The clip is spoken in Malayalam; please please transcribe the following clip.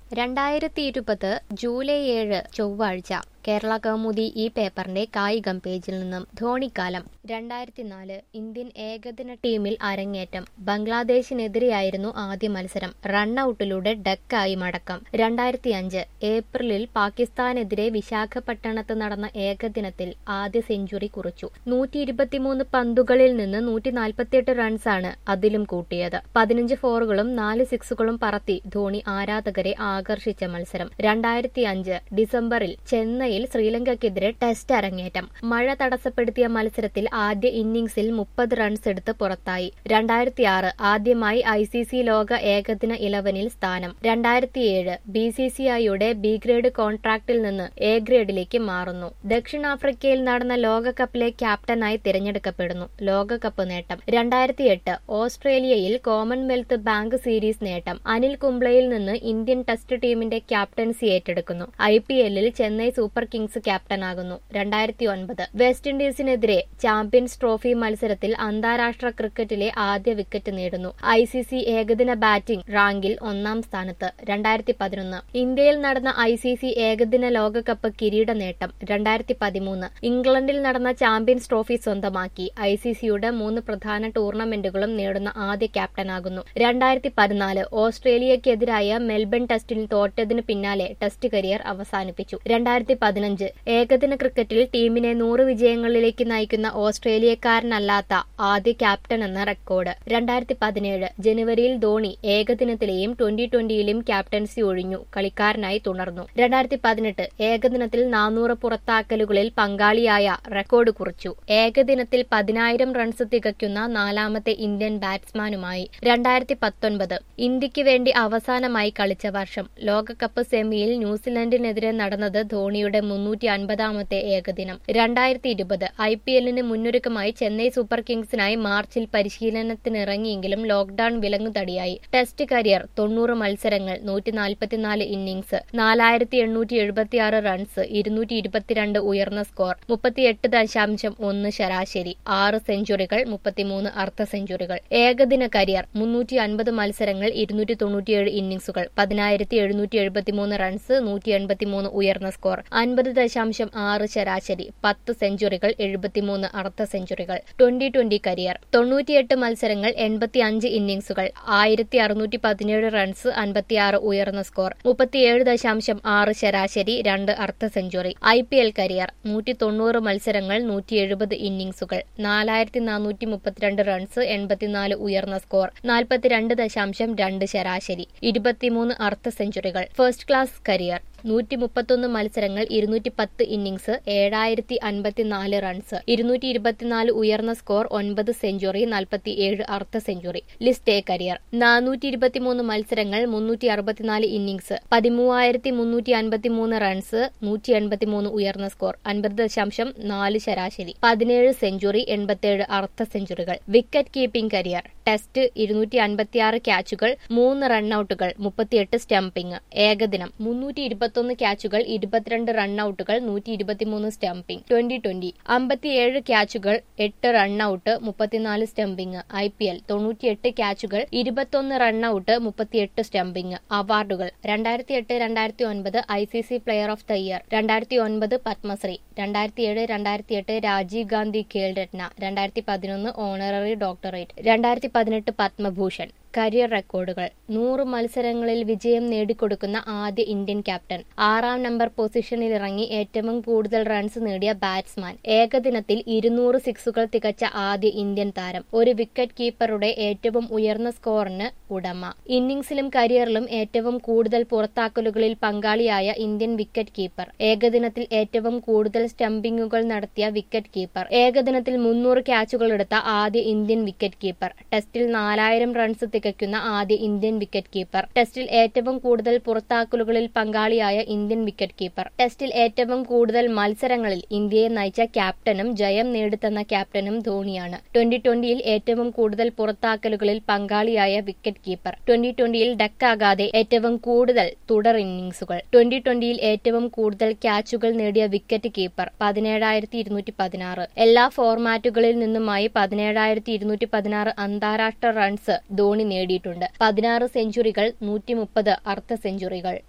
രണ്ടായിരത്തി ഇരുപത് ജൂലൈ ഏഴ് ചൊവ്വാഴ്ച കേരള കൗമുദി ഈ പേപ്പറിന്റെ കായികം പേജിൽ നിന്നും ധോണിക്കാലം രണ്ടായിരത്തി നാല് ഇന്ത്യൻ ഏകദിന ടീമിൽ അരങ്ങേറ്റം ബംഗ്ലാദേശിനെതിരെയായിരുന്നു ആദ്യ മത്സരം റണ്ണൌട്ടിലൂടെ ഡക്കായി മടക്കം രണ്ടായിരത്തി അഞ്ച് ഏപ്രിലിൽ പാകിസ്ഥാനെതിരെ വിശാഖപട്ടണത്ത് നടന്ന ഏകദിനത്തിൽ ആദ്യ സെഞ്ചുറി കുറിച്ചു നൂറ്റി ഇരുപത്തിമൂന്ന് പന്തുകളിൽ നിന്ന് നൂറ്റി നാൽപ്പത്തിയെട്ട് റൺസാണ് അതിലും കൂട്ടിയത് പതിനഞ്ച് ഫോറുകളും നാല് സിക്സുകളും പറത്തി ധോണി ആരാധകരെ ആകർഷിച്ച മത്സരം രണ്ടായിരത്തി അഞ്ച് ഡിസംബറിൽ ചെന്നൈയിൽ ശ്രീലങ്കയ്ക്കെതിരെ ടെസ്റ്റ് അരങ്ങേറ്റം മഴ തടസ്സപ്പെടുത്തിയ മത്സരത്തിൽ ആദ്യ ഇന്നിംഗ്സിൽ മുപ്പത് റൺസ് എടുത്ത് പുറത്തായി രണ്ടായിരത്തി ആറ് ആദ്യമായി ഐ സി സി ലോക ഏകദിന ഇലവനിൽ സ്ഥാനം രണ്ടായിരത്തിയേഴ് ബി സി സി ഐയുടെ ബി ഗ്രേഡ് കോൺട്രാക്റ്റിൽ നിന്ന് എ ഗ്രേഡിലേക്ക് മാറുന്നു ദക്ഷിണാഫ്രിക്കയിൽ നടന്ന ലോകകപ്പിലെ ക്യാപ്റ്റനായി തിരഞ്ഞെടുക്കപ്പെടുന്നു ലോകകപ്പ് നേട്ടം രണ്ടായിരത്തി എട്ട് ഓസ്ട്രേലിയയിൽ കോമൺവെൽത്ത് ബാങ്ക് സീരീസ് നേട്ടം അനിൽ കുംബ്ലയിൽ നിന്ന് ഇന്ത്യൻ ടെസ്റ്റ് ടീമിന്റെ ക്യാപ്റ്റൻസി ഏറ്റെടുക്കുന്നു ഐ പി എല്ലിൽ ചെന്നൈ സൂപ്പർ കിങ്സ് ക്യാപ്റ്റനാകുന്നു രണ്ടായിരത്തി ഒൻപത് വെസ്റ്റ് ഇൻഡീസിനെതിരെ ചാമ്പ്യൻസ് ട്രോഫി മത്സരത്തിൽ അന്താരാഷ്ട്ര ക്രിക്കറ്റിലെ ആദ്യ വിക്കറ്റ് നേടുന്നു ഐ സി സി ഏകദിന ബാറ്റിംഗ് റാങ്കിൽ ഒന്നാം സ്ഥാനത്ത് രണ്ടായിരത്തി പതിനൊന്ന് ഇന്ത്യയിൽ നടന്ന ഐ സി സി ഏകദിന ലോകകപ്പ് കിരീട നേട്ടം രണ്ടായിരത്തി പതിമൂന്ന് ഇംഗ്ലണ്ടിൽ നടന്ന ചാമ്പ്യൻസ് ട്രോഫി സ്വന്തമാക്കി ഐ സി സിയുടെ മൂന്ന് പ്രധാന ടൂർണമെന്റുകളും നേടുന്ന ആദ്യ ക്യാപ്റ്റനാകുന്നു രണ്ടായിരത്തി പതിനാല് ഓസ്ട്രേലിയക്കെതിരായ മെൽബൺ ടെസ്റ്റിൽ തോറ്റതിന് പിന്നാലെ ടെസ്റ്റ് കരിയർ അവസാനിപ്പിച്ചു രണ്ടായിരത്തി പതിനഞ്ച് ഏകദിന ക്രിക്കറ്റിൽ ടീമിനെ നൂറ് വിജയങ്ങളിലേക്ക് നയിക്കുന്ന ഓസ്ട്രേലിയക്കാരനല്ലാത്ത ആദ്യ ക്യാപ്റ്റൻ എന്ന റെക്കോർഡ് രണ്ടായിരത്തി പതിനേഴ് ജനുവരിയിൽ ധോണി ഏകദിനത്തിലെയും ട്വന്റി ട്വന്റിയിലും ക്യാപ്റ്റൻസി ഒഴിഞ്ഞു കളിക്കാരനായി തുടർന്നു രണ്ടായിരത്തി പതിനെട്ട് ഏകദിനത്തിൽ നാനൂറ് പുറത്താക്കലുകളിൽ പങ്കാളിയായ റെക്കോർഡ് കുറിച്ചു ഏകദിനത്തിൽ പതിനായിരം റൺസ് തികയ്ക്കുന്ന നാലാമത്തെ ഇന്ത്യൻ ബാറ്റ്സ്മാനുമായി രണ്ടായിരത്തി പത്തൊൻപത് ഇന്ത്യക്ക് വേണ്ടി അവസാനമായി കളിച്ച വർഷം ലോകകപ്പ് സെമിയിൽ ന്യൂസിലൻഡിനെതിരെ നടന്നത് ധോണിയുടെ മുന്നൂറ്റി അൻപതാമത്തെ ഏകദിനം രണ്ടായിരത്തി ഇരുപത് ഐ പി എല്ലിന് മുന്നൊരുക്കമായി ചെന്നൈ സൂപ്പർ കിങ്സിനായി മാർച്ചിൽ പരിശീലനത്തിനിറങ്ങിയെങ്കിലും ലോക്ഡൌൺ വിലങ്ങുതടിയായി ടെസ്റ്റ് കരിയർ തൊണ്ണൂറ് മത്സരങ്ങൾ നൂറ്റി നാൽപ്പത്തിനാല് ഇന്നിംഗ്സ് നാലായിരത്തി എണ്ണൂറ്റി എഴുപത്തിയാറ് റൺസ് ഇരുന്നൂറ്റി ഇരുപത്തിരണ്ട് ഉയർന്ന സ്കോർ മുപ്പത്തിയെട്ട് ദശാംശം ഒന്ന് ശരാശരി ആറ് സെഞ്ചുറികൾ മുപ്പത്തിമൂന്ന് അർദ്ധ സെഞ്ചുറികൾ ഏകദിന കരിയർ മുന്നൂറ്റി അൻപത് മത്സരങ്ങൾ ഇരുന്നൂറ്റി തൊണ്ണൂറ്റിയേഴ് ഇന്നിംഗ്സുകൾ പതിനായിരത്തി എഴുന്നൂറ്റി എഴുപത്തിമൂന്ന് റൺസ് നൂറ്റി എൺപത്തിമൂന്ന് ഉയർന്ന സ്കോർ അൻപത് ദശാംശം ആറ് ശരാശരി പത്ത് സെഞ്ചുറികൾ എഴുപത്തിമൂന്ന് അർദ്ധ സെഞ്ചുറികൾ ട്വന്റി ട്വന്റി കരിയർ തൊണ്ണൂറ്റിയെട്ട് മത്സരങ്ങൾ എൺപത്തി അഞ്ച് ഇന്നിംഗ്സുകൾ ആയിരത്തി അറുന്നൂറ്റി പതിനേഴ് റൺസ് അൻപത്തിയാറ് ഉയർന്ന സ്കോർ മുപ്പത്തിയേഴ് ദശാംശം ആറ് ശരാശരി രണ്ട് അർദ്ധ century I P L career നൂറ്റി തൊണ്ണൂറ് മത്സരങ്ങൾ നൂറ്റി എഴുപത് ഇന്നിംഗ്സുകൾ നാലായിരത്തി നാനൂറ്റി മുപ്പത്തിരണ്ട് റൺസ് എൺപത്തിനാല് ഉയർന്ന സ്കോർ നാൽപ്പത്തിരണ്ട് ദശാംശം രണ്ട് ശരാശരി ഇരുപത്തിമൂന്ന് അർദ്ധ സെഞ്ചുറികൾ ഫസ്റ്റ് ക്ലാസ് കരിയർ നൂറ്റി മുപ്പത്തൊന്ന് മത്സരങ്ങൾ ഇരുന്നൂറ്റി പത്ത് ഇന്നിംഗ്സ് ഏഴായിരത്തി അൻപത്തിനാല് റൺസ് ഇരുന്നൂറ്റി ഇരുപത്തിനാല് ഉയർന്ന സ്കോർ ഒൻപത് സെഞ്ചുറി നാൽപ്പത്തി ഏഴ് അർദ്ധ സെഞ്ചുറി ലിസ്റ്റ് എ കരിയർ നാനൂറ്റി ഇരുപത്തിമൂന്ന് മത്സരങ്ങൾ മുന്നൂറ്റി അറുപത്തിനാല് ഇന്നിംഗ്സ് പതിമൂവായിരത്തി മുന്നൂറ്റി അൻപത്തിമൂന്ന് റൺസ് നൂറ്റി എൺപത്തിമൂന്ന് ഉയർന്ന സ്കോർ അൻപത് ദശാംശം നാല് ശരാശരി പതിനേഴ് സെഞ്ചുറി എൺപത്തിയേഴ് അർദ്ധ സെഞ്ചുറികൾ വിക്കറ്റ് കീപ്പിംഗ് കരിയർ ടെസ്റ്റ് ഇരുന്നൂറ്റി അൻപത്തിയാറ് ക്യാച്ചുകൾ മൂന്ന് റണ്ണൌട്ടുകൾ മുപ്പത്തിയെട്ട് സ്റ്റംപിംഗ് ഏകദിനം മുന്നൂറ്റി ഇരുപത്തൊന്ന് ക്യാച്ചുകൾ ഇരുപത്തിരണ്ട് റണ്ണൌട്ടുകൾ നൂറ്റി ഇരുപത്തിമൂന്ന് സ്റ്റംപിംഗ് ട്വന്റി ട്വന്റി അമ്പത്തിയേഴ് ക്യാച്ചുകൾ എട്ട് റണ്ണൌട്ട് മുപ്പത്തിനാല് സ്റ്റംപിംഗ് ഐ പി എൽ തൊണ്ണൂറ്റിയെട്ട് ക്യാച്ചുകൾ ഇരുപത്തൊന്ന് റണ്ണൌട്ട് മുപ്പത്തിയെട്ട് സ്റ്റംപിംഗ് അവാർഡുകൾ രണ്ടായിരത്തി എട്ട് രണ്ടായിരത്തി ഒൻപത് I C C player of the year രണ്ടായിരത്തി ഒൻപത് പത്മശ്രീ രണ്ടായിരത്തി ഏഴ് രണ്ടായിരത്തി എട്ട് രാജീവ് ഗാന്ധി ഖേൽ രത്ന രണ്ടായിരത്തി പതിനൊന്ന് ഓണററി ഡോക്ടറേറ്റ് രണ്ടായിരത്തി പതിനെട്ട് പത്മഭൂഷൺ കരിയർ റെക്കോർഡുകൾ നൂറ് മത്സരങ്ങളിൽ വിജയം നേടിക്കൊടുക്കുന്ന ആദ്യ ഇന്ത്യൻ ക്യാപ്റ്റൻ ആറാം നമ്പർ പൊസിഷനിൽ ഇറങ്ങി ഏറ്റവും കൂടുതൽ റൺസ് നേടിയ ബാറ്റ്സ്മാൻ ഏകദിനത്തിൽ ഇരുന്നൂറ് സിക്സുകൾ തികച്ച ആദ്യ ഇന്ത്യൻ താരം ഒരു വിക്കറ്റ് കീപ്പറുടെ ഏറ്റവും ഉയർന്ന സ്കോറിന് ഉടമ ഇന്നിംഗ്സിലും കരിയറിലും ഏറ്റവും കൂടുതൽ പുറത്താക്കലുകളിൽ പങ്കാളിയായ ഇന്ത്യൻ വിക്കറ്റ് കീപ്പർ ഏകദിനത്തിൽ ഏറ്റവും കൂടുതൽ സ്റ്റംപിംഗുകൾ നടത്തിയ വിക്കറ്റ് കീപ്പർ ഏകദിനത്തിൽ മുന്നൂറ് ക്യാച്ചുകൾ എടുത്ത ആദ്യ ഇന്ത്യൻ വിക്കറ്റ് കീപ്പർ ടെസ്റ്റിൽ നാലായിരം റൺസ് തികയ്ക്കുന്ന ആദ്യ ഇന്ത്യൻ വിക്കറ്റ് കീപ്പർ ടെസ്റ്റിൽ ഏറ്റവും കൂടുതൽ പുറത്താക്കലുകളിൽ പങ്കാളിയായ ഇന്ത്യൻ വിക്കറ്റ് കീപ്പർ ടെസ്റ്റിൽ ഏറ്റവും കൂടുതൽ മത്സരങ്ങളിൽ ഇന്ത്യയെ നയിച്ച ക്യാപ്റ്റനും ജയം നേടിത്തന്ന ക്യാപ്റ്റനും ധോണിയാണ് ട്വന്റി ട്വന്റിയിൽ ഏറ്റവും കൂടുതൽ പുറത്താക്കലുകളിൽ പങ്കാളിയായ വിക്കറ്റ് കീപ്പർ ട്വന്റി ട്വന്റിയിൽ ഡക്കാകാതെ ഏറ്റവും കൂടുതൽ തുടർ ഇന്നിംഗ്സുകൾ ട്വന്റി ട്വന്റിയിൽ ഏറ്റവും കൂടുതൽ ക്യാച്ചുകൾ നേടിയ വിക്കറ്റ് കീപ്പർ പതിനേഴായിരത്തി ഇരുന്നൂറ്റി പതിനാറ് എല്ലാ ഫോർമാറ്റുകളിൽ നിന്നുമായി പതിനേഴായിരത്തി ഇരുന്നൂറ്റി പതിനാറ് അന്താരാഷ്ട്ര റൺസ് ധോണി നേടിയിട്ടുണ്ട് പതിനാറ് സെഞ്ചുറികൾ നൂറ്റി മുപ്പത് അർദ്ധ സെഞ്ചുറികൾ